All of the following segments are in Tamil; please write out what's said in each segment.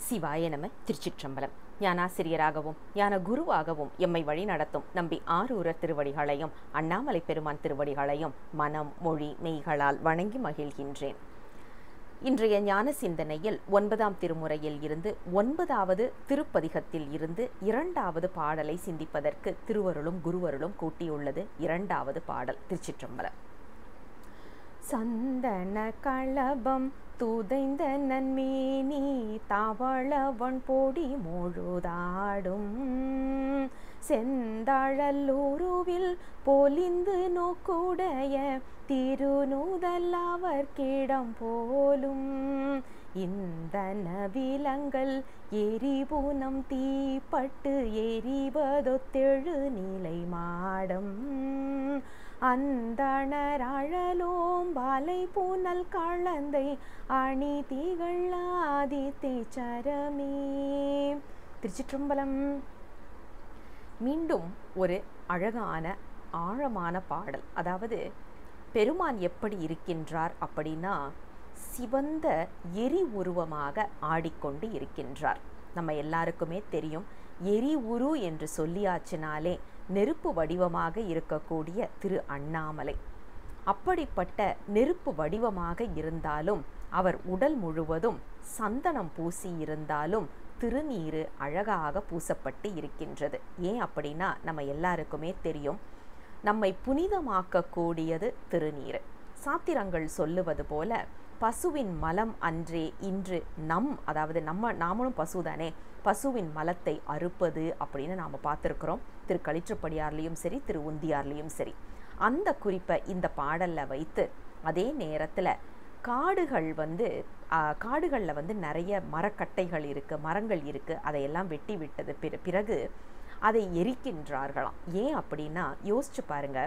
சிவாய நம திருச்சிற்றம்பலம் ஞானாசிரியராகவும் ஞான குருவாகவும் எம்மை வழி நடத்தும் நம்பி ஆரூரர் திருவடிகளையும் அண்ணாமலை பெருமான் திருவடிகளையும் மனம் மொழி மெய்களால் வணங்கி மகிழ்கின்றேன் இன்றைய ஞான சிந்தனையில் ஒன்பதாம் திருமுறையில் இருந்து ஒன்பதாவது திருப்பதிகத்தில் இருந்து இரண்டாவது பாடலை சிந்திப்பதற்கு திருவருளும் குருவருளும் கூட்டியுள்ளது இரண்டாவது பாடல் திருச்சிற்றம்பலம் சந்தன களபம் துதைந்த நன்மேனி தவளவன் பொடி முழுதாடும் செந்தாழல்லூருவில் பொலிந்து நோக்குடைய திருநூதல் அவர்கிடம் போலும் இந்தன விலங்கள் எரிபூனம் தீப்பட்டு எரிவதொத்தெழு நிலை மாடம் அந்தணரழலோம் பாலை பூனல் கலந்தை அணி திகழாதி தேச்சரமே திருச்சிற்றம்பலம் மீண்டும் ஒரு அழகான ஆழமான பாடல் அதாவது பெருமான் எப்படி இருக்கின்றார் அப்படின்னா சிவந்த எரி உருவமாக ஆடிக்கொண்டு இருக்கின்றார் நம்ம எல்லாருக்குமே தெரியும் எரி உரு என்று சொல்லியாச்சினாலே நெருப்பு வடிவமாக இருக்கக்கூடிய திரு அண்ணாமலை அப்படிப்பட்ட நெருப்பு வடிவமாக இருந்தாலும் அவர் உடல் முழுவதும் சந்தனம் பூசி இருந்தாலும் திருநீரு அழகாக பூசப்பட்டு இருக்கின்றது ஏன் அப்படின்னா நம்ம எல்லாருக்குமே தெரியும் நம்மை புனிதமாக்கக்கூடியது திருநீர் சாத்திரங்கள் சொல்லுவது போல பசுவின் மலம் அன்றே இன்று நம் அதாவது நம்ம நாமளும் பசுதானே பசுவின் மலத்தை அறுப்பது அப்படின்னு நாம் பார்த்துருக்குறோம் திரு களிற்றுப்படியார்லேயும் சரி திரு உந்தியார்லேயும் சரி அந்த குறிப்பை இந்த பாடலில் வைத்து அதே நேரத்தில் காடுகள் வந்து காடுகளில் வந்து நிறைய மரக்கட்டைகள் இருக்குது மரங்கள் இருக்குது அதையெல்லாம் வெட்டி விட்டது பிற பிறகு அதை எரிக்கின்றார்களாம் ஏன் அப்படின்னா யோசிச்சு பாருங்க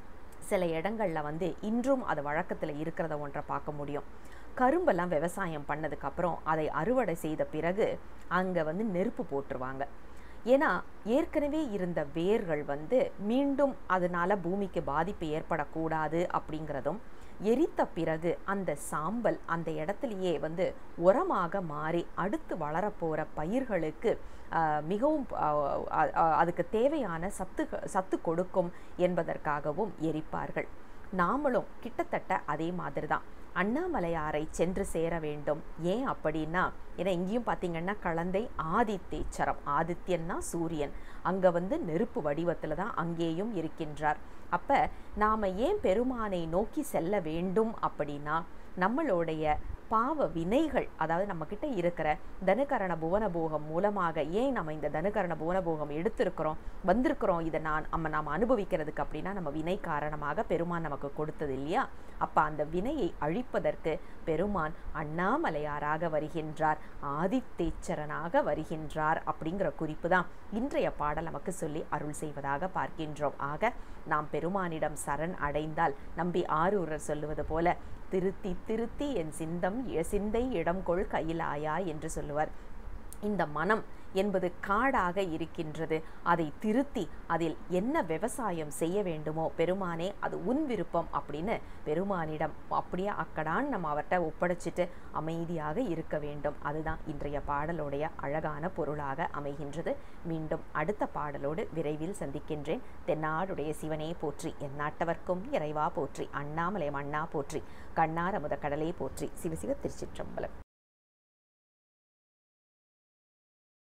சில இடங்களில் வந்து இன்றும் அது வழக்கத்தில் இருக்கிறத ஒன்றை பார்க்க முடியும் கரும்பெல்லாம் விவசாயம் பண்ணதுக்கப்புறம் அதை அறுவடை செய்த பிறகு அங்கே வந்து நெருப்பு போட்டுருவாங்க ஏன்னா ஏற்கனவே இருந்த வேர்கள் வந்து மீண்டும் அதனால பூமிக்கு பாதிப்பு ஏற்படக்கூடாது அப்படிங்கிறதும் எரித்த பிறகு அந்த சாம்பல் அந்த இடத்துலையே வந்து உரமாக மாறி அடுத்து வளரப்போகிற பயிர்களுக்கு மிகவும் அதுக்கு தேவையான சத்து சத்து கொடுக்கும் என்பதற்காகவும் எரிப்பார்கள் நாமளும் கிட்டத்தட்ட அதே மாதிரி தான் அண்ணாமலையாரை சென்று சேர வேண்டும் ஏன் அப்படின்னா ஏன்னா இங்கேயும் பார்த்தீங்கன்னா கலந்தை ஆதித்தேச்சரம் ஆதித்யன்னா சூரியன் அங்கே வந்து நெருப்பு வடிவத்தில் தான் அங்கேயும் இருக்கின்றார் அப்போ நாம் ஏன் பெருமானை நோக்கி செல்ல வேண்டும் அப்படின்னா நம்மளுடைய பாவ வினைகள் அதாவது நம்மக்கிட்ட இருக்கிற தனுகரண புவனபோகம் மூலமாக ஏன் நம்ம இந்த தனுகரண புவனபோகம் எடுத்திருக்கிறோம் வந்திருக்கிறோம் இதை நான் நம்ம நாம் அனுபவிக்கிறதுக்கு அப்படின்னா நம்ம வினை காரணமாக பெருமான் நமக்கு கொடுத்தது இல்லையா அப்போ அந்த வினையை அழிப்பதற்கு பெருமான் அண்ணாமலையாராக வருகின்றார் ஆதித்தேச்சரனாக வருகின்றார் அப்படிங்கிற குறிப்பு தான் இன்றைய பாடல் நமக்கு சொல்லி அருள் செய்வதாக பார்க்கின்றோம் ஆக நாம் பெருமானிடம் சரண் அடைந்தால் நம்பி ஆரூரர் சொல்லுவது போல திருத்தி திருத்தி என் சிந்தம் சிந்தை இடம் கொள் கையிலாயா என்று சொல்லுவார் இந்த மனம் என்பது காடாக இருக்கின்றது அதை திருத்தி அதில் என்ன விவசாயம் செய்ய வேண்டுமோ பெருமானே அது உன் விருப்பம் அப்படின்னு பெருமானிடம் அப்படியே அக்கடான் நம்ம அவர்கிட்ட ஒப்படைச்சிட்டு அமைதியாக இருக்க வேண்டும் அதுதான் இன்றைய பாடலுடைய அழகான பொருளாக அமைகின்றது மீண்டும் அடுத்த பாடலோடு விரைவில் சந்திக்கின்றேன் தென்னாடுடைய சிவனே போற்றி எந்நாட்டவர்க்கும் இறைவா போற்றி அண்ணாமலை மண்ணா போற்றி கண்ணார முத கடலே போற்றி சிவசிவ திருச்சிற்றம்பலம்